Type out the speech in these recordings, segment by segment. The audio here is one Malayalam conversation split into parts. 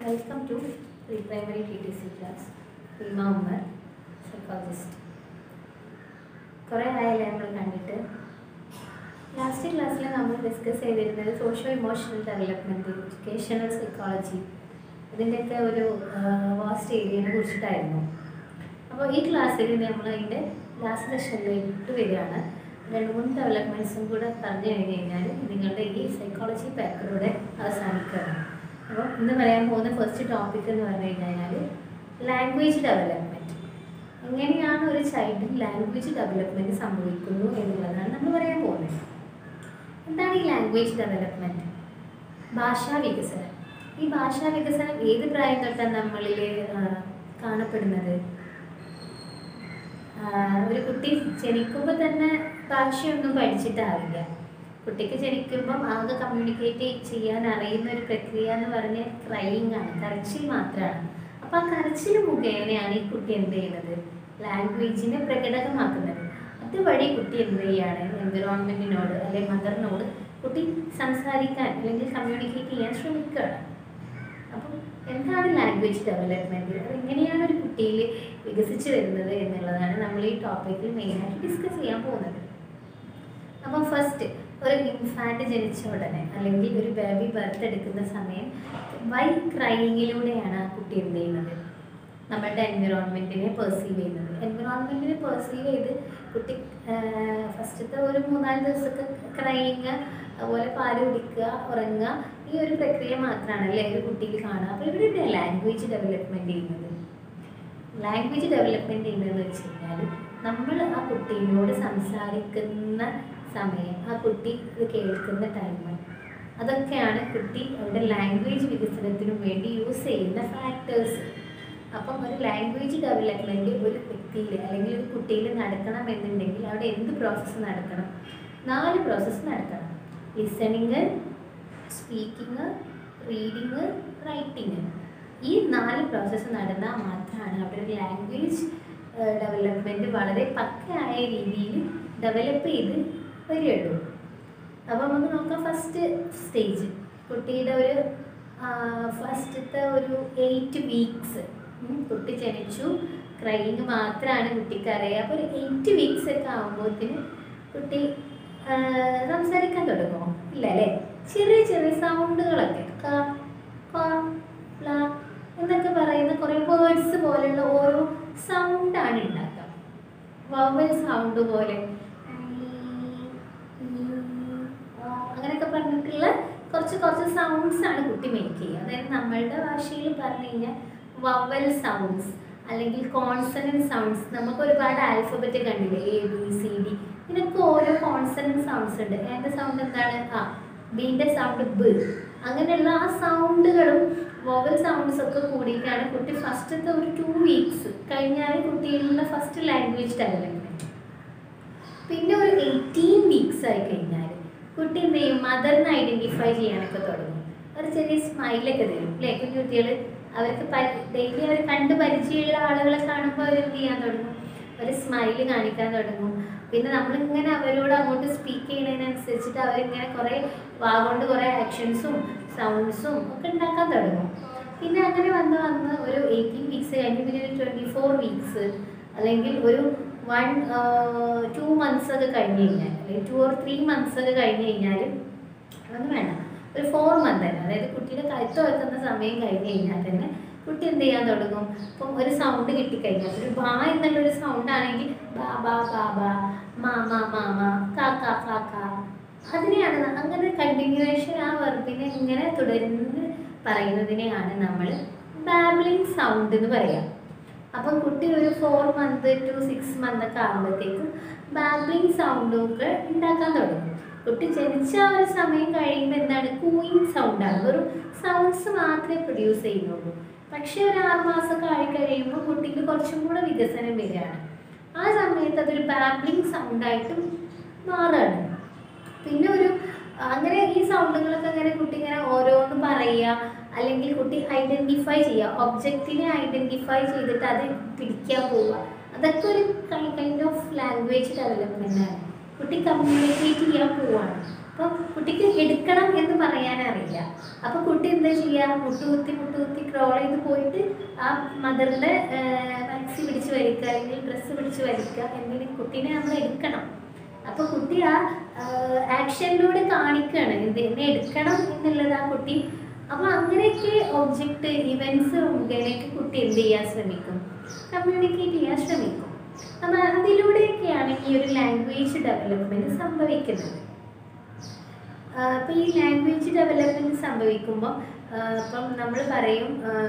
welcome to pre primary T T C class Bheema Ummer psychologist കുറേ ആയല്ലേ നമ്മൾ കണ്ടിട്ട് ലാസ്റ്റ് ക്ലാസ്സിൽ നമ്മൾ ഡിസ്കസ് ചെയ്തിരുന്നത് socio emotional development educational psychology ഇതിൻ്റെയൊക്കെ ഒരു വാസ്റ്റ് ഏരിയനെ കുറിച്ചിട്ടായിരുന്നു അപ്പോൾ ഈ ക്ലാസ്സിൽ നമ്മൾ അതിൻ്റെ ലാസ്റ്റ് സെഷനിലേക്ക് വരികയാണ് രണ്ട് മൂന്ന് ഡെവലപ്മെൻറ്റ്സും കൂടെ പറഞ്ഞു കഴിഞ്ഞ് കഴിഞ്ഞാൽ നിങ്ങളുടെ ഈ സൈക്കോളജി പേപ്പറൂടെ അവസാനിക്കുകയാണ് അപ്പോൾ ഇന്ന് പറയാൻ പോകുന്ന ഫസ്റ്റ് ടോപ്പിക് എന്ന് പറഞ്ഞു കഴിഞ്ഞാൽ ലാംഗ്വേജ് ഡെവലപ്മെൻറ്റ് എങ്ങനെയാണ് ഒരു ചൈൽഡിൽ ലാംഗ്വേജ് ഡെവലപ്മെൻറ്റ് സംഭവിക്കുന്നു എന്നുള്ളതാണ് നമ്മൾ പറയാൻ പോകുന്നത് എന്താണ് ഈ ലാംഗ്വേജ് ഡെവലപ്മെൻറ്റ് ഭാഷാ വികസനം ഈ ഭാഷാ വികസനം ഏത് പ്രായം തൊട്ടാണ് നമ്മളിൽ ആ, കാണപ്പെടുന്നത് ആ, ഒരു കുട്ടി ജനിക്കുമ്പോൾ തന്നെ ഭാഷയൊന്നും പഠിച്ചിട്ടാവില്ല കുട്ടിക്ക് ജനിക്കുമ്പം ആകെ കമ്മ്യൂണിക്കേറ്റ് ചെയ്യാൻ അറിയുന്ന ഒരു പ്രക്രിയ എന്ന് പറഞ്ഞാൽ ക്രൈയിങ് ആണ് കരച്ചിൽ മാത്രമാണ് അപ്പം ആ കരച്ചിൽ മുഖേനയാണ് ഈ കുട്ടി എന്ത് ചെയ്യുന്നത് ലാംഗ്വേജിനെ പ്രകടമാക്കുന്നത് അതുവഴി കുട്ടി എന്ത് ചെയ്യാണ് എൻവിറോൺമെൻറ്റിനോട് അല്ലെങ്കിൽ മദറിനോട് കുട്ടി സംസാരിക്കാൻ അല്ലെങ്കിൽ കമ്മ്യൂണിക്കേറ്റ് ചെയ്യാൻ ശ്രമിക്കുകയാണ് അപ്പം എന്താണ് ലാംഗ്വേജ് ഡെവലപ്മെൻറ്റ് അത് എങ്ങനെയാണ് ഒരു കുട്ടിയിൽ വികസിച്ച് വരുന്നത് എന്നുള്ളതാണ് നമ്മൾ ഈ ടോപ്പിക്കിൽ മെയിനായിട്ട് ഡിസ്കസ് ചെയ്യാൻ പോകുന്നത് അപ്പം ഫസ്റ്റ് ഒരു ഇൻഫാൻറ്റ് ജനിച്ച ഉടനെ അല്ലെങ്കിൽ ഒരു ബേബി ബർത്ത് എടുക്കുന്ന സമയം വൈ ക്രൈയിങ്ങിലൂടെയാണ് ആ കുട്ടി എന്ത് ചെയ്യുന്നത് നമ്മളുടെ എൻവിറോൺമെൻറ്റിനെ പെർസീവ് ചെയ്യുന്നത് എൻവിറോൺമെൻറ്റിനെ പെർസീവ് ചെയ്ത് കുട്ടി ഫസ്റ്റത്തെ ഒരു മൂന്നാല് ദിവസമൊക്കെ ക്രൈയിങ് അതുപോലെ പാല് കുടിക്കുക ഉറങ്ങുക ഈ ഒരു പ്രക്രിയ മാത്രമാണ് അല്ലേ ഒരു കുട്ടിയിൽ കാണുക അപ്പോൾ ഇവിടെ ലാംഗ്വേജ് ഡെവലപ്മെൻറ്റ് ചെയ്യുന്നത് ലാംഗ്വേജ് ഡെവലപ്മെൻറ്റ് ചെയ്യുന്നതെന്ന് വെച്ച് കഴിഞ്ഞാൽ നമ്മൾ ആ കുട്ടീനോട് സംസാരിക്കുന്ന സമയം ആ കുട്ടി ഇത് കേൾക്കുന്ന ടൈം അതൊക്കെയാണ് കുട്ടി അവിടെ ലാംഗ്വേജ് വികസനത്തിനും വേണ്ടി യൂസ് ചെയ്യുന്ന ഫാക്ടേഴ്സ് അപ്പം ഒരു ലാംഗ്വേജ് ഡെവലപ്മെൻറ്റ് ഒരു വ്യക്തിയിൽ അല്ലെങ്കിൽ ഒരു കുട്ടിയിൽ നടക്കണം എന്നുണ്ടെങ്കിൽ അവിടെ എന്ത് പ്രോസസ്സ് നടക്കണം നാല് പ്രോസസ്സ് നടക്കണം ലിസണിങ് സ്പീക്കിങ് റീഡിങ് റൈറ്റിങ് ഈ നാല് പ്രോസസ്സ് നടന്നാൽ മാത്രമാണ് അവിടെ ഒരു ലാംഗ്വേജ് ഡെവലപ്മെൻറ്റ് വളരെ പക്കയായ രീതിയിൽ ഡെവലപ്പ് ചെയ്ത് വരികയുള്ളൂ അപ്പോൾ നമുക്ക് നോക്കാം ഫസ്റ്റ് സ്റ്റേജ് കുട്ടിയുടെ ഒരു ഫസ്റ്റത്തെ ഒരു എയ്റ്റ് വീക്സ് കുട്ടി ജനിച്ചു ക്രൈയിങ് മാത്രമാണ് കുട്ടിക്ക് അറിയുക അപ്പോൾ ഒരു എയ്റ്റ് വീക്സ് ഒക്കെ ആകുമ്പോഴത്തേന് കുട്ടി ആ, സംസാരിക്കാൻ തുടങ്ങുമോ ഇല്ല അല്ലേ ചെറിയ ചെറിയ സൗണ്ടുകളൊക്കെ ക ക ല എന്നൊക്കെ പറയുന്ന കുറേ വേർഡ്സ് പോലുള്ള ഓരോ സൗണ്ടാണ് ഉണ്ടാക്കുക വവൽ സൗണ്ട് പോലെ അങ്ങനെയൊക്കെ പറഞ്ഞിട്ടുള്ള കുറച്ച് കുറച്ച് സൗണ്ട്സ് ആണ് കുട്ടി മേക്ക് ചെയ്യുക അതായത് നമ്മളുടെ ഭാഷയിൽ പറഞ്ഞു കഴിഞ്ഞാൽ വവൽ സൗണ്ട്സ് അല്ലെങ്കിൽ കോൺസണൻറ്റ് സൗണ്ട്സ് നമുക്ക് ഒരുപാട് ആൽഫബറ്റ് കണ്ടില്ലേ എ ബി സി ഡി ഇതിനൊക്കെ ഓരോ കോൺസണൻറ്റ് സൗണ്ട്സ് ഉണ്ട് എൻ്റെ സൗണ്ട് എന്താണ് ആ ബീൻ്റെ സൗണ്ട് ബ് അങ്ങനെയുള്ള ആ സൗണ്ടുകളും വോവൽ സൗണ്ട്സ് ഒക്കെ കൂടിയിട്ടാണ് കുട്ടി ഫസ്റ്റത്തെ ഒരു ടു വീക്സ് കഴിഞ്ഞാൽ കുട്ടിയിലുള്ള ഫസ്റ്റ് ലാംഗ്വേജ് ഡെവലപ്മെൻറ്റ് പിന്നെ ഒരു എയ്റ്റീൻ വീക്സ് ആയി കഴിഞ്ഞാൽ കുട്ടി എന്ത് ചെയ്യും മദറിനെ ഐഡൻറ്റിഫൈ ചെയ്യാനൊക്കെ തുടങ്ങും ഒരു ചെറിയ സ്മൈലൊക്കെ തരും അല്ലേ കുഞ്ഞു കുട്ടികൾ അവർക്ക് ഡെയിലി അവർ കണ്ട് പരിചയമുള്ള ആളുകളെ കാണുമ്പോൾ അവർ എന്ത് ചെയ്യാൻ തുടങ്ങും ഒരു സ്മൈല് കാണിക്കാൻ തുടങ്ങും പിന്നെ നമ്മളിങ്ങനെ അവരോട് അങ്ങോട്ട് സ്പീക്ക് ചെയ്യുന്നതിനനുസരിച്ചിട്ട് അവരിങ്ങനെ കുറേ വാഗോണ്ട് കുറേ ആക്ഷൻസും സൗണ്ട്സും ഒക്കെ ഉണ്ടാക്കാൻ തുടങ്ങും പിന്നെ അങ്ങനെ വന്ന് വന്ന് ഒരു എയ്റ്റീൻ വീക്സ് കഴിഞ്ഞ് പിന്നെ ഒരു ട്വൻറ്റി ഫോർ വീക്സ് അല്ലെങ്കിൽ ഒരു വൺ ടു മന്ത്സ് ഒക്കെ കഴിഞ്ഞ് കഴിഞ്ഞാൽ അല്ലെങ്കിൽ ടു ഓർ ത്രീ മന്ത്സ് ഒക്കെ കഴിഞ്ഞ് കഴിഞ്ഞാൽ അതൊന്നും വേണ്ട ഒരു ഫോർ മന്ത് തന്നെ അതായത് കുട്ടിയുടെ കഴുത്ത് വെക്കുന്ന സമയം കഴിഞ്ഞ് കഴിഞ്ഞാൽ തന്നെ കുട്ടി എന്ത് ചെയ്യാൻ തുടങ്ങും ഇപ്പം ഒരു സൗണ്ട് കിട്ടിക്കഴിഞ്ഞാൽ ഒരു ബാ എന്നുള്ളൊരു സൗണ്ട് ആണെങ്കിൽ ബാ ബാ ബാ ബാ മാ മാ മാ മാ കാ കാ കാ കാ അതിനെയാണ് ന- അങ്ങനെ കണ്ടിന്യൂവേഷൻ ആ വെർബിനെ ഇങ്ങനെ തുടർന്ന് പറയുന്നതിനെയാണ് നമ്മൾ ബാബ്ലിംഗ് സൗണ്ട് എന്ന് പറയാം അപ്പം കുട്ടി ഒരു four month to six month ഒക്കെ ആകുമ്പോഴത്തേക്കും ബാബ്ലിംഗ് സൗണ്ടൊക്കെ ഉണ്ടാക്കാൻ തുടങ്ങും കുട്ടി ജനിച്ച ആ ഒരു സമയം കഴിയുമ്പോൾ എന്താണ് കൂയിങ് സൗണ്ടാണ് വെറും സൗണ്ട്സ് മാത്രമേ പ്രൊഡ്യൂസ് ചെയ്യുന്നുള്ളൂ പക്ഷേ ഒരു ആറ് മാസമൊക്കെ ആയി കഴിയുമ്പോൾ കുട്ടിക്ക് കുറച്ചും കൂടെ വികസനം വരികയാണ് ആ സമയത്ത് അതൊരു ബാബ്ലിംഗ് സൗണ്ടായിട്ടും മാറുകയാണ് പിന്നെ ഒരു അങ്ങനെ ഈ സൗണ്ടുകളൊക്കെ അങ്ങനെ കുട്ടി ഇങ്ങനെ ഓരോന്ന് പറയുക അല്ലെങ്കിൽ കുട്ടി ഐഡൻറ്റിഫൈ ചെയ്യുക ഒബ്ജക്റ്റിനെ ഐഡൻറ്റിഫൈ ചെയ്തിട്ട് അത് പിടിക്കാൻ പോവുക അതൊക്കെ ഒരു കൈൻഡ് ഓഫ് ലാംഗ്വേജ് ഡെവലപ്മെൻ്റ് ആണ് കുട്ടി കമ്മ്യൂണിക്കേറ്റ് ചെയ്യാൻ പോവാണ് അപ്പോൾ കുട്ടിക്ക് എടുക്കണം എന്ന് പറയുന്നത് പറയാൻ അറിയില്ല അപ്പൊ കുട്ടി എന്താ ചെയ്യാ മുട്ടുകുത്തി മുട്ടുകുത്തി ക്രോൾ ചെയ്ത് പോയിട്ട് ആ മദറിന്റെ മാക്സി പിടിച്ച് വലിക്കുക അല്ലെങ്കിൽ ഡ്രസ്സ് പിടിച്ച് വലിക്കുക എന്തിന് കുട്ടീനെ നമ്മൾ എടുക്കണം അപ്പൊ കുട്ടി ആ ആക്ഷനിലൂടെ കാണിക്കുകയാണ് എന്ത് എന്നെ എടുക്കണം എന്നുള്ളത് ആ കുട്ടി അപ്പൊ അങ്ങനെയൊക്കെ ഒബ്ജക്റ്റ് ഇവന്റ്സ് മുഖേനയൊക്കെ കുട്ടി എന്ത് ചെയ്യാൻ ശ്രമിക്കും കമ്മ്യൂണിക്കേറ്റ് ചെയ്യാൻ ശ്രമിക്കും അപ്പൊ അതിലൂടെയൊക്കെയാണ് ഈ ഒരു ലാംഗ്വേജ് ഡെവലപ്മെന്റ് സംഭവിക്കുന്നത് അപ്പോൾ ഈ ലാംഗ്വേജ് ഡെവലപ്മെന്റ് സംഭവിക്കുമ്പോൾ ഇപ്പം നമ്മൾ പറയും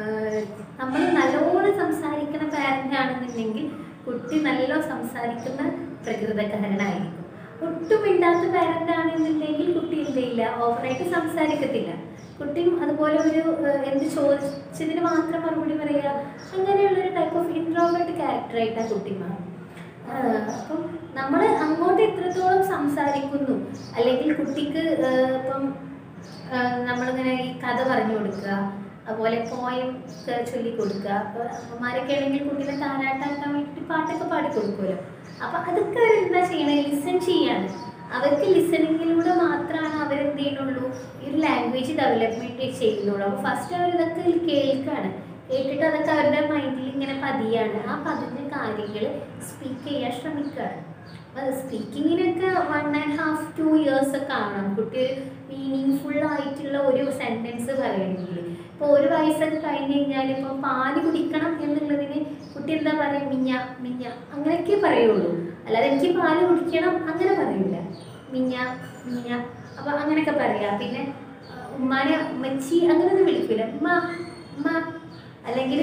നമ്മൾ നല്ലോണം സംസാരിക്കുന്ന പാരൻ്റ് ആണെന്നുണ്ടെങ്കിൽ കുട്ടി നല്ല സംസാരിക്കുന്ന പ്രകൃതക്കാരനായിരിക്കും ഒട്ടും മിണ്ടാത്ത പാരൻ്റ് ആണെന്നുണ്ടെങ്കിൽ കുട്ടി എന്ത് ചെയ്യില്ല ഓവറായിട്ട് സംസാരിക്കത്തില്ല കുട്ടിയും അതുപോലെ ഒരു ആ, എന്ത് ചോദിച്ചതിന് മാത്രം മറുപടി പറയുക അങ്ങനെയുള്ളൊരു ടൈപ്പ് ഓഫ് ഇൻട്രോവേർട്ട് ക്യാരക്ടറായിട്ടാണ് കുട്ടി മാറും ആ, അപ്പം നമ്മൾ അങ്ങോട്ട് എത്രത്തോളം സംസാരിക്കുന്നു അല്ലെങ്കിൽ കുട്ടിക്ക് ആ, ഇപ്പം ആ, നമ്മളിങ്ങനെ ഈ കഥ പറഞ്ഞു കൊടുക്കുക അതുപോലെ പോയം ചൊല്ലി കൊടുക്കുക അപ്പോൾ അമ്മമാരൊക്കെ ആണെങ്കിൽ കുട്ടീനെ താരാട്ടാക്കാൻ വേണ്ടിയിട്ട് പാട്ടൊക്കെ പാടി കൊടുക്കുമല്ലോ അപ്പം അതൊക്കെ അവരെന്താ ചെയ്യണത് ലിസൺ ചെയ്യാണ് അവർക്ക് ലിസണിങ്ങിലൂടെ മാത്രമാണ് അവരെന്ത് ചെയ്യുന്നുള്ളൂ ഈ ഒരു ലാംഗ്വേജ് ഡെവലപ്മെൻറ്റ് ചെയ്യുന്നുള്ളൂ അപ്പോൾ ഫസ്റ്റ് അവർ ഇതൊക്കെ കേൾക്കുകയാണ് കേട്ടിട്ട് അതൊക്കെ അവരുടെ മൈൻഡിൽ ഇങ്ങനെ പതിയാണ് ആ പതിഞ്ഞ കാര്യങ്ങൾ സ്പീക്ക് ചെയ്യാൻ ശ്രമിക്കുകയാണ് അപ്പോൾ സ്പീക്കിങ്ങിനൊക്കെ one and half to years ഒക്കെ ആവണം കുട്ടി ഒരു മീനിങ് ഫുൾ ആയിട്ടുള്ള ഒരു സെൻറ്റൻസ് പറയണമെങ്കിൽ ഇപ്പോൾ ഒരു വയസ്സൊക്കെ കഴിഞ്ഞ് കഴിഞ്ഞാൽ ഇപ്പോൾ പാല് കുടിക്കണം എന്നുള്ളതിന് കുട്ടി എന്താ പറയുക മിഞ്ഞ മിഞ്ഞ അങ്ങനെയൊക്കെ പറയുള്ളൂ അല്ലാതെ എനിക്ക് പാല് കുടിക്കണം അങ്ങനെ പറയൂല മിഞ്ഞ മിഞ്ഞ അപ്പോൾ അങ്ങനെയൊക്കെ പറയാം പിന്നെ ആ, ഉമ്മാനെ ഉമ്മച്ചി അങ്ങനെയൊന്നും വിളിക്കില്ല ഉമ്മ ഉമ്മ അല്ലെങ്കിൽ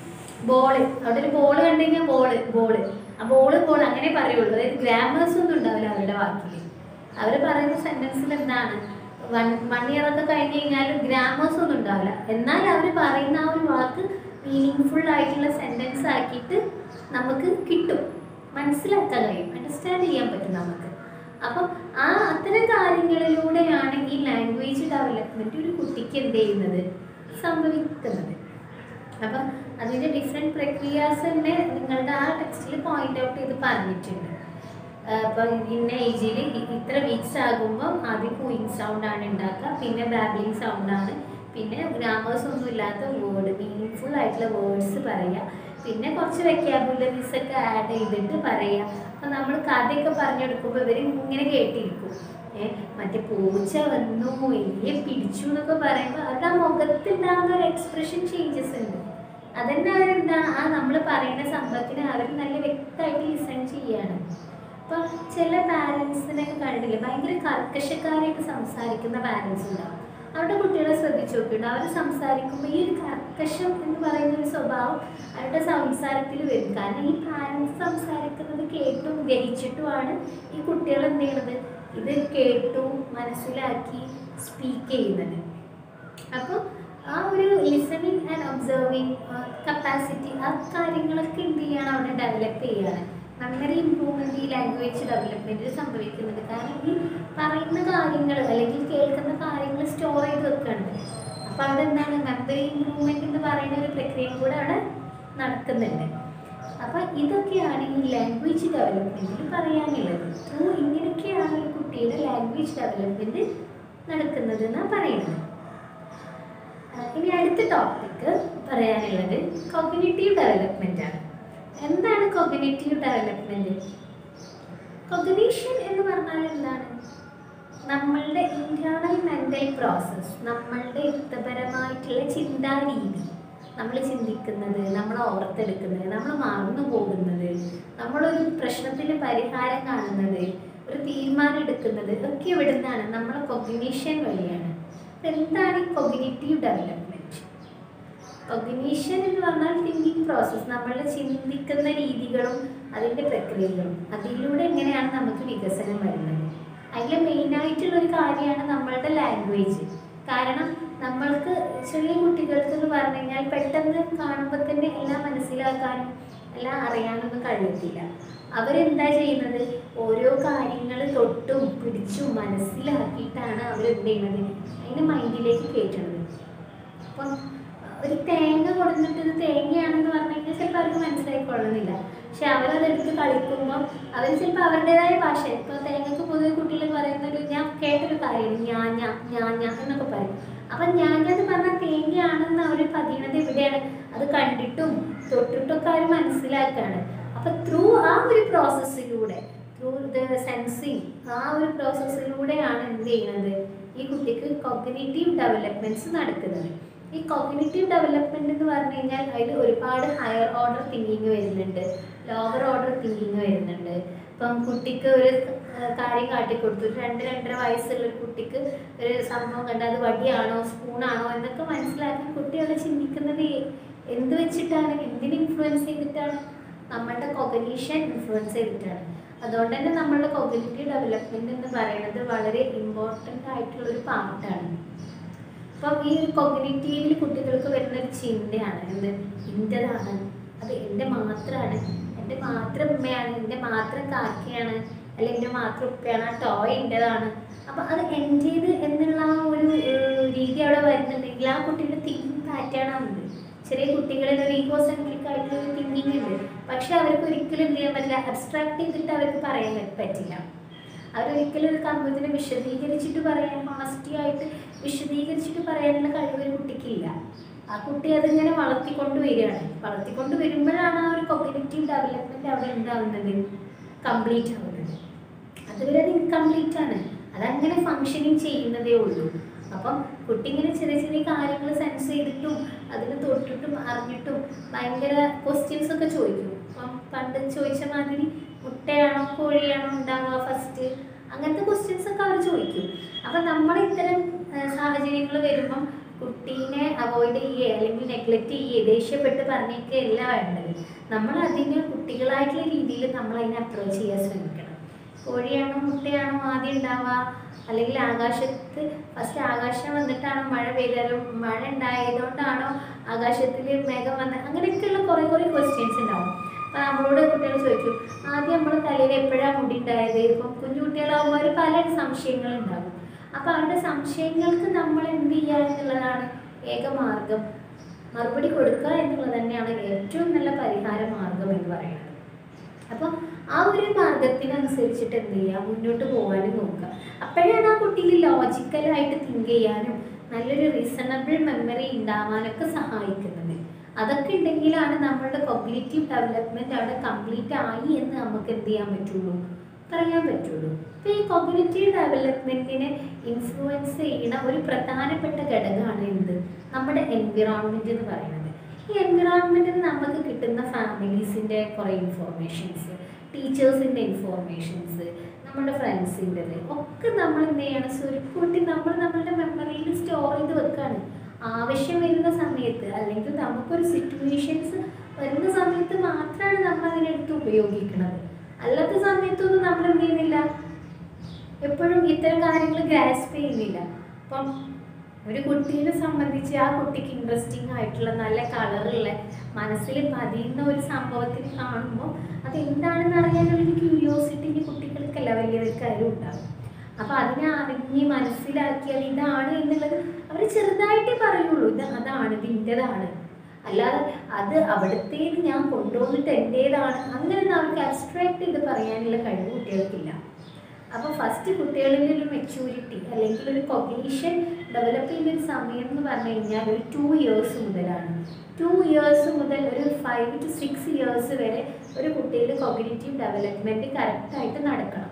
ബോള് അവിടെ ഒരു ബോള് കണ്ടു കഴിഞ്ഞാൽ ബോള് ബോള് ആ ബോള് ബോൾ അങ്ങനെ പറയുള്ളൂ അതായത് ഗ്രാമേഴ്സ് ഒന്നും ഉണ്ടാവില്ല അവരുടെ വാക്കിൽ അവർ പറയുന്ന സെന്റൻസിൽ എന്താണ് വൺ വൺ ഇയർ ഒക്കെ കഴിഞ്ഞ് കഴിഞ്ഞാലും ഗ്രാമേഴ്സ് ഒന്നും ഉണ്ടാവില്ല എന്നാൽ അവർ പറയുന്ന ആ ഒരു വാക്ക് മീനിങ് ഫുൾ ആയിട്ടുള്ള സെന്റൻസ് ആക്കിയിട്ട് നമുക്ക് കിട്ടും മനസ്സിലാക്കാൻ കഴിയും അണ്ടർസ്റ്റാൻഡ് ചെയ്യാൻ പറ്റും നമുക്ക് അപ്പം ആ അത്തരം കാര്യങ്ങളിലൂടെയാണ് ഈ ലാംഗ്വേജ് ഡെവലപ്മെന്റ് ഒരു കുട്ടിക്ക് എന്ത് ചെയ്യുന്നത് സംഭവിക്കുന്നത് അപ്പം അതിൻ്റെ ഡിഫറെൻറ്റ് പ്രക്രിയാസ് തന്നെ നിങ്ങളുടെ ആ ടെക്സ്റ്റിൽ പോയിന്റ് ഔട്ട് ചെയ്ത് പറഞ്ഞിട്ടുണ്ട് അപ്പം ഇന്ന ഏജിൽ ഇത്ര വീക്സ് ആകുമ്പോൾ ആദ്യം കൂയിങ് സൗണ്ട് ആണ് ഉണ്ടാക്കുക പിന്നെ ബാബ്ലിംഗ് സൗണ്ട് ആണ് പിന്നെ ഗ്രാമേഴ്സ് ഒന്നും ഇല്ലാത്ത വേർഡ് മീനിങ് ഫുൾ ആയിട്ടുള്ള വേർഡ്സ് പറയുക പിന്നെ കുറച്ച് വെക്കാബുലറീസ് ഒക്കെ ആഡ് ചെയ്തിട്ട് പറയുക അപ്പം നമ്മൾ കഥയൊക്കെ പറഞ്ഞെടുക്കുമ്പോൾ ഇവർ ഇങ്ങനെ കേട്ടിരിക്കും ഏ മറ്റേ പൂച്ച വന്നു എലിയെ പിടിച്ചു എന്നൊക്കെ പറയുമ്പോൾ അവരുടെ ആ മുഖത്തുണ്ടാകുന്ന ഒരു എക്സ്പ്രഷൻ ചേഞ്ചസ് ഉണ്ട് അതെന്നെ അവരെന്താ ആ നമ്മൾ പറയുന്ന സംഭവത്തിന് അവർ നല്ല വ്യക്തമായിട്ട് ലിസൺ ചെയ്യാണ് അപ്പം ചില പാരൻസിനൊക്കെ കണ്ടില്ലേ ഭയങ്കര കർക്കശക്കാരായിട്ട് സംസാരിക്കുന്ന പാരൻസ് ഉണ്ടാവും അവരുടെ കുട്ടികളെ ശ്രദ്ധിച്ചു നോക്കിയിട്ട് അവർ സംസാരിക്കുമ്പോൾ ഈ ഒരു കർക്കശം എന്ന് പറയുന്ന ഒരു സ്വഭാവം അവരുടെ സംസാരത്തിൽ വരും കാരണം ഈ പാരൻസ് സംസാരിക്കുന്നത് കേട്ടും ഗ്രഹിച്ചിട്ടുമാണ് ഈ കുട്ടികൾ എന്ത് ചെയ്യണത് ഇത് കേട്ടു മനസ്സിലാക്കി സ്പീക്ക് ചെയ്യുന്നത് അപ്പോൾ ആ ഒരു ലിസണിങ് ആൻഡ് ഒബ്സർവിങ് കപ്പാസിറ്റി ആ കാര്യങ്ങളൊക്കെ എന്ത് ചെയ്യണം അവിടെ ഡെവലപ്പ് ചെയ്യാണ് മെമ്മറി ഇമ്പ്രൂവ്മെൻറ്റ് ഈ ലാംഗ്വേജ് ഡെവലപ്മെൻറ്റിൽ സംഭവിക്കുന്നുണ്ട് കാരണം ഈ പറയുന്ന കാര്യങ്ങൾ അല്ലെങ്കിൽ കേൾക്കുന്ന കാര്യങ്ങൾ സ്റ്റോർ ചെയ്ത് വെക്കുകയാണ് അപ്പോൾ അവിടെ എന്താണ് മെമ്മറി ഇമ്പ്രൂവ്മെൻറ്റ് എന്ന് പറയുന്ന ഒരു പ്രക്രിയയും കൂടെ അവിടെ നടക്കുന്നുണ്ട് അപ്പോൾ ഇതൊക്കെയാണ് ഈ ലാംഗ്വേജ് ഡെവലപ്മെൻറ്റിൽ പറയാനുള്ളത് അപ്പോൾ ഇങ്ങനെയൊക്കെയാണ് ഒരു കുട്ടിയുടെ ലാംഗ്വേജ് ഡെവലപ്മെൻറ്റ് നടക്കുന്നത് എന്നാണ് പറയുന്നത് ആ, ഇനി അടുത്ത ടോപ്പിക്ക് പറയാനുള്ളത് കൊഗ്നേറ്റീവ് ഡെവലപ്മെൻ്റ് ആണ് എന്താണ് കൊഗ്നേറ്റീവ് ഡെവലപ്മെൻറ്റ് കൊഗ്നീഷൻ എന്ന് പറഞ്ഞാൽ എന്താണ് നമ്മളുടെ ഇന്റേണൽ മെൻ്റൽ പ്രോസസ്സ് നമ്മളുടെ യുക്തപരമായിട്ടുള്ള ചിന്താരീതി നമ്മൾ ചിന്തിക്കുന്നത് നമ്മൾ ഓർത്തെടുക്കുന്നത് നമ്മൾ മറന്നു പോകുന്നത് നമ്മളൊരു പ്രശ്നത്തിന് പരിഹാരം കാണുന്നത് ഒരു തീരുമാനം എടുക്കുന്നത് ഒക്കെ ഇവിടെ നിന്നാണ് നമ്മളെ കൊഗ്നീഷൻ വഴിയാണ് അപ്പൊ എന്താണ് ഈ കൊഗ്നേറ്റീവ് ഡെവലപ്മെൻറ്റ് കൊഗ്നീഷൻ എന്ന് പറഞ്ഞാൽ തിങ്കിങ് പ്രോസസ്സ് നമ്മൾ ചിന്തിക്കുന്ന രീതികളും അതിൻ്റെ പ്രക്രിയകളും അതിലൂടെ എങ്ങനെയാണ് നമുക്ക് വികസനം വരുന്നത് അതിൽ മെയിനായിട്ടുള്ള ഒരു കാര്യമാണ് നമ്മളുടെ ലാംഗ്വേജ് കാരണം നമ്മൾക്ക് ചെറിയ കുട്ടികൾക്ക് എന്ന് പറഞ്ഞു കഴിഞ്ഞാൽ പെട്ടെന്ന് കാണുമ്പോൾ തന്നെ എല്ലാം മനസ്സിലാക്കാനും എല്ലാം അറിയാനൊന്നും കഴിയത്തില്ല അവരെന്താ ചെയ്യുന്നത് ഓരോ കാര്യങ്ങൾ തൊട്ടും പിടിച്ചും മനസ്സിലാക്കിയിട്ടാണ് അവരെന്ത് ചെയ്യുന്നത് അതിനെ മൈൻഡിലേക്ക് കയറ്റുന്നത് അപ്പം ഒരു തേങ്ങ കൊടുത്തിട്ട് ഇത് തേങ്ങയാണെന്ന് പറഞ്ഞു കഴിഞ്ഞാൽ ചിലപ്പോൾ അവർക്ക് മനസ്സിലായിക്കൊള്ളുന്നില്ല പക്ഷെ അവരതെടുത്ത് കളിക്കുമ്പോൾ അവർ ചിലപ്പോൾ അവരുടേതായ ഭാഷ ഇപ്പോൾ തേങ്ങക്ക് പൊതുവെ കുട്ടികൾ പറയുന്ന ഒരു ഞാൻ കേട്ടൊരു കാര്യമാണ് ഞാൻ ഞാൻ ഞാൻ ഞാൻ എന്നൊക്കെ പറയും അപ്പം ഞാൻ എന്ന് പറഞ്ഞാൽ തേങ്ങയാണെന്ന് അവർ പതിയണത് എവിടെയാണ് അത് കണ്ടിട്ടും തൊട്ടിട്ടൊക്കെ അവർ മനസ്സിലാക്കുകയാണ് അപ്പം ത്രൂ ആ ഒരു പ്രോസസ്സിലൂടെ ത്രൂ ദ സെൻസിങ് ആ ഒരു പ്രോസസ്സിലൂടെയാണ് എന്ത് ചെയ്യുന്നത് ഈ കുട്ടിക്ക് കോഗ്നേറ്റീവ് ഡെവലപ്മെന്റ്സ് നടക്കുന്നത് ഈ കോഗ്നേറ്റീവ് ഡെവലപ്മെന്റ് എന്ന് പറഞ്ഞു കഴിഞ്ഞാൽ അതിൽ ഒരുപാട് ഹയർ ഓർഡർ തിങ്കിങ് വരുന്നുണ്ട് ലോവർ ഓർഡർ തിങ്കിങ് വരുന്നുണ്ട് ഇപ്പം കുട്ടിക്ക് ഒരു ആ, കാര്യം കാട്ടിക്കൊടുത്തു ഒരു രണ്ട് രണ്ടര വയസ്സുള്ള ഒരു കുട്ടിക്ക് ഒരു സംഭവം കണ്ട് അത് വടിയാണോ സ്പൂണാണോ എന്നൊക്കെ മനസ്സിലാക്കാൻ കുട്ടി അത് ചിന്തിക്കുന്നത് എ- എന്ത് വെച്ചിട്ടാണ് എന്തിന് ഇൻഫ്ലുവൻസ് ചെയ്തിട്ടാണ് നമ്മളുടെ കൊഗനീഷൻ ഇൻഫ്ലുവൻസ് ചെയ്തിട്ടാണ് അതുകൊണ്ട് തന്നെ നമ്മളുടെ കൊഗനേറ്റീവ് ഡെവലപ്മെന്റ് എന്ന് പറയുന്നത് വളരെ ഇമ്പോർട്ടൻ്റ് ആയിട്ടുള്ള ഒരു പാർട്ടാണ് അപ്പം ഈ ഒരു കൊഗ്നേറ്റീവിൽ കുട്ടികൾക്ക് വരുന്ന ഒരു ചിന്തയാണ് എന്ത് എൻ്റെതാണ് അത് എൻ്റെ മാത്രമാണ് എൻ്റെ മാത്രം ഉമ്മയാണ് എൻ്റെ മാത്രം കാക്കയാണ് അല്ലെങ്കിൽ എൻ്റെ മാത്രം ഉപ്പയാണ് ആ ടോയ് എൻ്റെതാണ് അപ്പം അത് എൻ്റേത് എന്നുള്ള ആ ഒരു ഏഹ്, രീതി അവിടെ വരുന്നുണ്ടെങ്കിൽ ആ കുട്ടിയുടെ തിങ്കിങ് പാറ്റേൺ ആവുന്നത് ചെറിയ കുട്ടികളിൽ ഒരു ഈഗോ സെൻട്രിക് ആയിട്ടുള്ള ഒരു തിങ്കിങ് ഉണ്ട് പക്ഷെ അവർക്ക് ഒരിക്കലും എന്ത് ചെയ്യാൻ പറ്റില്ല അബ്സ്ട്രാക്ട് ചെയ്തിട്ട് അവർക്ക് പറയാൻ പറ്റില്ല അവരൊരിക്കലും ഒരു കമ്പത്തിനെ വിശദീകരിച്ചിട്ട് പറയാൻ honesty ആയിട്ട് വിശദീകരിച്ചിട്ട് പറയാനുള്ള കഴിവ് ഒരു കുട്ടിക്കില്ല ആ കുട്ടി അതിങ്ങനെ വളർത്തിക്കൊണ്ട് വരികയാണ് വളർത്തിക്കൊണ്ട് വരുമ്പോഴാണ് ആ ഒരു കൊഗ്നേറ്റീവ് ഡെവലപ്മെന്റ് അവിടെ ഉണ്ടാവുന്നത് കംപ്ലീറ്റ് ആവുന്നത് അതുവരെ അത് ഇൻകംപ്ലീറ്റ് ആണ് അതങ്ങനെ ഫങ്ഷനിങ് ചെയ്യുന്നതേ ഉള്ളൂ അപ്പം കുട്ടി ഇങ്ങനെ ചെറിയ ചെറിയ കാര്യങ്ങൾ സെൻസ് ചെയ്തിട്ടും അതിന് തൊട്ടിട്ടും അറിഞ്ഞിട്ടും ഭയങ്കര ക്വസ്റ്റ്യൻസ് ഒക്കെ ചോദിക്കും അപ്പം പണ്ട് ചോദിച്ച മാതിരി മുട്ടയാണോ കോഴിയാണോ ഉണ്ടാവുക ഫസ്റ്റ് അങ്ങനത്തെ ക്വസ്റ്റ്യൻസ് ഒക്കെ അവർ ചോദിക്കും അപ്പം നമ്മൾ ഇത്തരം സാഹചര്യങ്ങൾ വരുമ്പം കുട്ടീനെ അവോയ്ഡ് ചെയ്യുക അല്ലെങ്കിൽ നെഗ്ലക്റ്റ് ചെയ്യുക ദേഷ്യപ്പെട്ട് പറഞ്ഞേക്കുകയല്ല വേണ്ടത് നമ്മൾ അതിന് കുട്ടികളായിട്ടുള്ള രീതിയിൽ നമ്മൾ അതിനെ അപ്രോച്ച് ചെയ്യാൻ ശ്രമിക്കണം കോഴിയാണോ മുട്ടയാണോ ആദ്യം ഉണ്ടാവുക അല്ലെങ്കിൽ ആകാശത്ത് ഫസ്റ്റ് ആകാശം വന്നിട്ടാണോ മഴ പെയ്താലും മഴ ഉണ്ടായതുകൊണ്ടാണോ ആകാശത്തിൽ മേഘം വന്ന അങ്ങനെയൊക്കെയുള്ള കുറേ കുറേ ക്വസ്റ്റ്യൻസ് ഉണ്ടാവും അപ്പം നമ്മളോട് കുട്ടികൾ ചോദിക്കും ആദ്യം നമ്മൾ തലയിൽ എപ്പോഴാണ് മുടി ഉണ്ടായത് ഇപ്പം കുഞ്ഞു കുട്ടികളാകുമ്പോൾ അവർ പല സംശയങ്ങളുണ്ടാകും അപ്പം അവരുടെ സംശയങ്ങൾക്ക് നമ്മൾ എന്ത് ചെയ്യുക എന്നുള്ളതാണ് ഏക മാർഗം മറുപടി കൊടുക്കുക എന്നുള്ളത് തന്നെയാണ് ഏറ്റവും നല്ല പരിഹാര മാർഗം എന്ന് പറയുന്നത് അപ്പോൾ ആ ഒരു മാർഗത്തിനനുസരിച്ചിട്ട് എന്ത് ചെയ്യുക മുന്നോട്ട് പോകാനും നോക്കുക അപ്പോഴാണ് ആ കുട്ടിയിൽ ലോജിക്കലായിട്ട് തിങ്ക് ചെയ്യാനും നല്ലൊരു റീസണബിൾ മെമ്മറി ഉണ്ടാവാനൊക്കെ സഹായിക്കുന്നത് അതൊക്കെ ഉണ്ടെങ്കിലാണ് നമ്മളുടെ കൊഗ്നേറ്റീവ് ഡെവലപ്മെന്റ് അവിടെ കംപ്ലീറ്റ് ആയി എന്ന് നമുക്ക് എന്ത് ചെയ്യാൻ പറ്റുള്ളൂ പറയാൻ പറ്റുള്ളൂ അപ്പോൾ ഈ കൊഗ്നേറ്റീവ് ഡെവലപ്മെന്റിനെ ഇൻഫ്ലുവൻസ് ചെയ്യുന്ന ഒരു പ്രധാനപ്പെട്ട ഘടകമാണ് എന്ത് നമ്മുടെ എൻവിറോൺമെന്റ് എന്ന് പറയുന്നത് ഈ എൻവിറോൺമെന്റിൽ നമുക്ക് കിട്ടുന്ന ഫാമിലീസിൻ്റെ കുറേ ഇൻഫോർമേഷൻസ് ടീച്ചേഴ്സിൻ്റെ ഇൻഫോർമേഷൻസ് നമ്മുടെ ഫ്രണ്ട്സിൻ്റെത് ഒക്കെ നമ്മൾ എന്ത് ചെയ്യണം സുരുക്കൂട്ടി നമ്മൾ നമ്മളുടെ മെമ്മറിയിൽ സ്റ്റോർ ചെയ്ത് വെക്കുകയാണ് ആവശ്യം വരുന്ന സമയത്ത് അല്ലെങ്കിൽ നമുക്കൊരു സിറ്റുവേഷൻസ് വരുന്ന സമയത്ത് മാത്രമാണ് നമ്മൾ അതിനെടുത്ത് ഉപയോഗിക്കുന്നത് അല്ലാത്ത സമയത്തൊന്നും നമ്മൾ എന്ത് ചെയ്യുന്നില്ല എപ്പോഴും ഇത്തരം കാര്യങ്ങൾ ഗ്രാസ്പ് ചെയ്യുന്നില്ല അപ്പം ഒരു കുട്ടീനെ സംബന്ധിച്ച് ആ കുട്ടിക്ക് ഇൻട്രസ്റ്റിംഗ് ആയിട്ടുള്ള നല്ല കളറുള്ള മനസ്സിൽ പതിയുന്ന ഒരു സംഭവത്തിന് കാണുമ്പോൾ അത് എന്താണെന്ന് അറിയാനുള്ളൊരു ക്യൂരിയോസിറ്റി ഈ കുട്ടികൾക്കല്ല വലിയവർക്കാരും ഉണ്ടാകും അപ്പോൾ അതിനെ അറിഞ്ഞ് മനസ്സിലാക്കി അത് ഇതാണ് എന്നുള്ളത് അവർ ചെറുതായിട്ടേ പറയുള്ളൂ ഇത് അതാണ് ഇത് ഇൻ്റെതാണ് അല്ലാതെ അത് അവിടുത്തേത് ഞാൻ കൊണ്ടുവന്നിട്ട് എൻ്റേതാണ് അങ്ങനെ അവർക്ക് അബ്സ്ട്രാക്ട് ചെയ്ത് പറയാനുള്ള കഴിവ് കുട്ടികൾക്കില്ല അപ്പോൾ ഫസ്റ്റ് കുട്ടികളിൽ ഒരു മെച്യൂരിറ്റി അല്ലെങ്കിൽ ഒരു കൊഗ്നീഷൻ ഡെവലപ്പ് ചെയ്യുന്ന ഒരു സമയം എന്ന് പറഞ്ഞു കഴിഞ്ഞാൽ ഒരു ടു ഇയേഴ്സ് മുതലാണ് ടു ഇയേഴ്സ് മുതൽ ഒരു ഫൈവ് ടു സിക്സ് ഇയേഴ്സ് വരെ ഒരു കുട്ടിയുടെ കൊഗ്നേറ്റീവ് ഡെവലപ്മെൻറ്റ് കറക്റ്റായിട്ട് നടക്കണം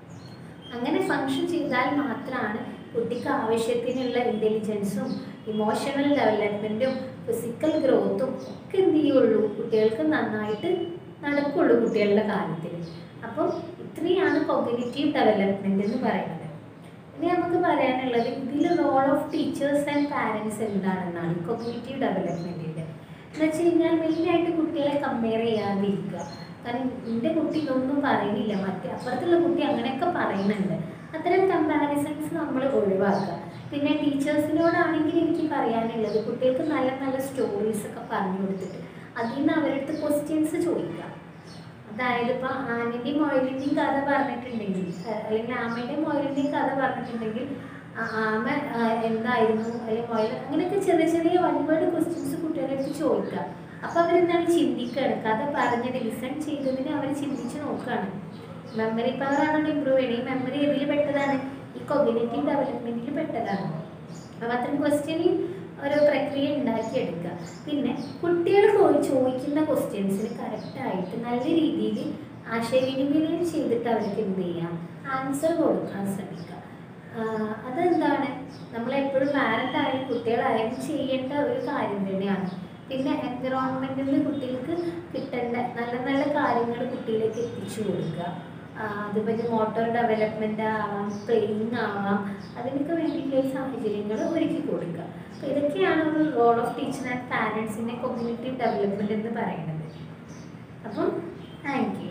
അങ്ങനെ ഫങ്ഷൻ ചെയ്താൽ മാത്രമാണ് കുട്ടിക്ക് ആവശ്യത്തിനുള്ള ഇൻ്റലിജൻസും ഇമോഷണൽ ഡെവലപ്മെൻറ്റും ഫിസിക്കൽ ഗ്രോത്തും ഒക്കെ എന്ത് ചെയ്യുള്ളൂ കുട്ടികൾക്ക് നന്നായിട്ട് നടക്കുള്ളൂ കുട്ടികളുടെ കാര്യത്തിൽ അപ്പം ഇത്രയാണ് കൊഗ്നേറ്റീവ് ഡെവലപ്മെൻറ്റ് എന്ന് പറയുന്നത് ഇനി നമുക്ക് പറയാനുള്ളത് ഇതിൽ role of teachers and parents എന്താണെന്നാണ് കൊഗ്നേറ്റീവ് ഡെവലപ്മെൻറ്റിൻ്റെ എന്ന് വെച്ച് കഴിഞ്ഞാൽ മെയിനായിട്ട് കുട്ടികളെ കമ്പയർ ചെയ്യാതിരിക്കുക കാരണം എൻ്റെ കുട്ടി ഇതൊന്നും പറയുന്നില്ല മറ്റേ അപ്പുറത്തുള്ള കുട്ടി അങ്ങനെയൊക്കെ പറയുന്നുണ്ട് അത്തരം കമ്പാരിസൺസ് നമ്മൾ ഒഴിവാക്കുക പിന്നെ ടീച്ചേഴ്സിനോടാണെങ്കിൽ എനിക്ക് പറയാനുള്ളത് കുട്ടികൾക്ക് നല്ല നല്ല സ്റ്റോറീസ് ഒക്കെ പറഞ്ഞു കൊടുത്തിട്ട് അതിൽ നിന്ന് അവരടുത്ത് ക്വസ്റ്റ്യൻസ് ചോദിക്കുക അതായത് ഇപ്പോൾ ആനിൻ്റെയും മൊയിലിൻ്റെയും കഥ പറഞ്ഞിട്ടുണ്ടെങ്കിൽ അഹ് അല്ലെങ്കിൽ ആമയുടെയും മൊയിലിൻ്റെയും കഥ പറഞ്ഞിട്ടുണ്ടെങ്കിൽ ആ ആമ ആ, എന്തായിരുന്നു അല്ലെങ്കിൽ മൊയിൽ അങ്ങനെയൊക്കെ ചെറിയ ചെറിയ വൺ വേർഡ് ക്വസ്റ്റ്യൻസ് കുട്ടികളുടെ അടുത്ത് ചോദിക്കുക അപ്പോൾ അവരെന്താണ് ചിന്തിക്കുകയാണ് കഥ പറഞ്ഞത് ലിസൺ ചെയ്തതിന് അവർ ചിന്തിച്ച് നോക്കുകയാണ് മെമ്മറി പവർ ആണല്ലോ ഇമ്പ്രൂവ് ചെയ്യണം ഈ മെമ്മറി ഇതിൽ പെട്ടതാണ് ഈ കൊഗ്നേറ്റീവ് ഡെവലപ്മെന്റിൽ പെട്ടതാണ് അപ്പോൾ അത്തരം ക്വസ്റ്റ്യനിൽ ഒരു പ്രക്രിയ ഉണ്ടാക്കിയെടുക്കുക പിന്നെ കുട്ടികൾ പോയി ചോദിക്കുന്ന ക്വസ്റ്റ്യൻസിന് കറക്റ്റായിട്ട് നല്ല രീതിയിൽ ആശയവിനിമയം ചെയ്തിട്ട് അവർക്ക് എന്ത് ചെയ്യാം ആൻസർ കൊടുക്കാൻ ശ്രമിക്കുക ആഹ് അതെന്താണ് നമ്മളെപ്പോഴും പാരൻ്റ് ആയാലും കുട്ടികളായാലും ചെയ്യേണ്ട ഒരു കാര്യം തന്നെയാണ് പിന്നെ എൻവിറോൺമെൻറ്റിൽ കുട്ടികൾക്ക് കിട്ടേണ്ട നല്ല നല്ല കാര്യങ്ങൾ കുട്ടിയിലേക്ക് എത്തിച്ചു കൊടുക്കുക ആഹ് അതുപോലെ മോട്ടോർ ഡെവലപ്മെൻ്റ് ആവാം പ്ലേയിങ് ആവാം അതിനൊക്കെ വേണ്ടിയിട്ടുള്ള സാഹചര്യങ്ങൾ ഒരുക്കി കൊടുക്കുക അപ്പോൾ ഇതൊക്കെയാണ് ഒരു റോൾ ഓഫ് ടീച്ചർ ആൻഡ് പാരൻസിൻ്റെ കൊമ്മ്യൂണിറ്റി ഡെവലപ്മെൻറ്റ് എന്ന് പറയുന്നത് അപ്പം താങ്ക് യു